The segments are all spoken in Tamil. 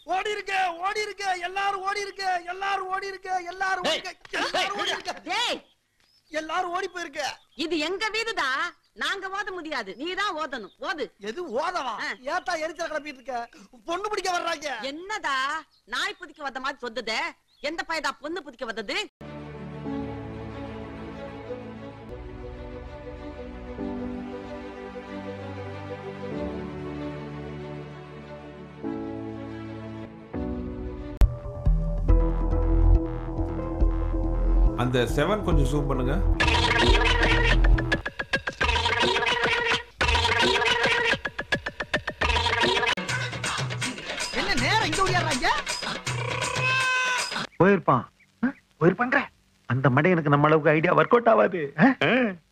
ஓடி இருக்க ஓடி இருக்க எல்லாரும் ஓடி இருக்க எல்லாரும் ஓடி இருக்க எல்லாரும் ஓடி இருக்க எல்லாரும் ஓடி இருக்க டேய் எல்லாரும் ஓடி போயிருக்க இது எங்க வீடுடா நாங்க ஓத முடியாது நீதான் ஓதணும் ஓது எது ஓதவா ஆ. ஏத்தா எரிச்சல் கிளப்பிட்டு இருக்க பொண்ணு பிடிக்க வர்றாங்க என்னடா நாய் புதிக்க வந்த மாதிரி சொல்லுதே எந்த பையதா பொண்ணு புதிக்க வந்தது அந்த செவன் கொஞ்சம் ஜூம் பண்ணுங்க என்ன நேரம் இங்க ஓடியாடுறாங்க போயிருப்பான் ஆ? போயிருப்பான்ற அந்த மடையனுக்கு நம்ம அளவுக்கு ஐடியா ஒர்க் அவுட் ஆகாது ஆ? ஆ.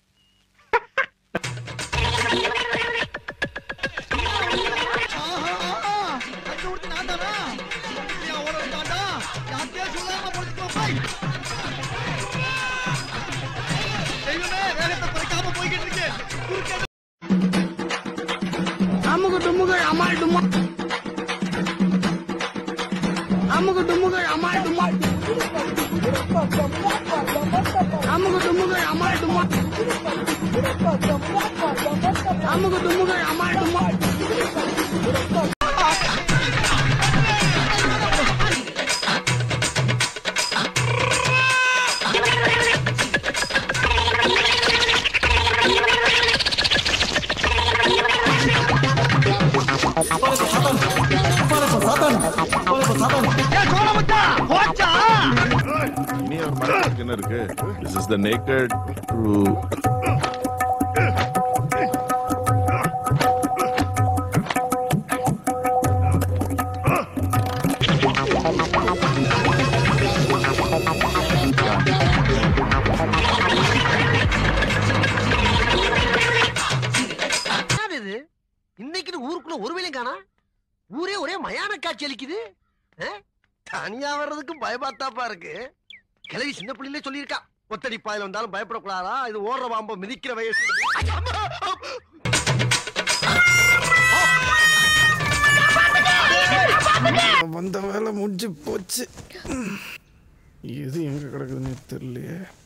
அங்க ஊட்டி நான் தானா நீ ஓட விட்டாண்டா யார்கிட்டயா சொல்லாம பொழுதுக்கோ போய் தெய்வமே வேகத்தை குறைக்காம போய்கிட்டு இருக்கு குறுக்க அமுகு டுமுகு அமால் டுமா அமுகு டுமுகு அமால் டுமா அமுகு டுமுகு அமால் டுமா அமுகு டுமுகு அமால் டுமா ஏன் சோழமுத்தா போச்சா இனி ஒரு மரத்துக்கு என்ன இருக்கு திஸ் இஸ் த நேக்கட் என்னது இது இன்னைக்கு ஊருக்குள்ள ஒரு வேலையும் காணா ஊரே ஒரே மயான காட்சி அளிக்குது ஆ? தனியா வர்றதுக்கு பயமாத்தாப்பா இருக்கு கிளவி சின்ன பிள்ளையிலே சொல்லியிருக்கா ஒத்தடி பாயில வந்தாலும் பயப்படக்கூடாதா இது ஓடுற பாம்ப மிதிக்கிற வயசு ஐயா, அம்மா! வந்த வேலை முடிஞ்சு போச்சு இது எங்க கிடக்குதுன்னு தெரியலையே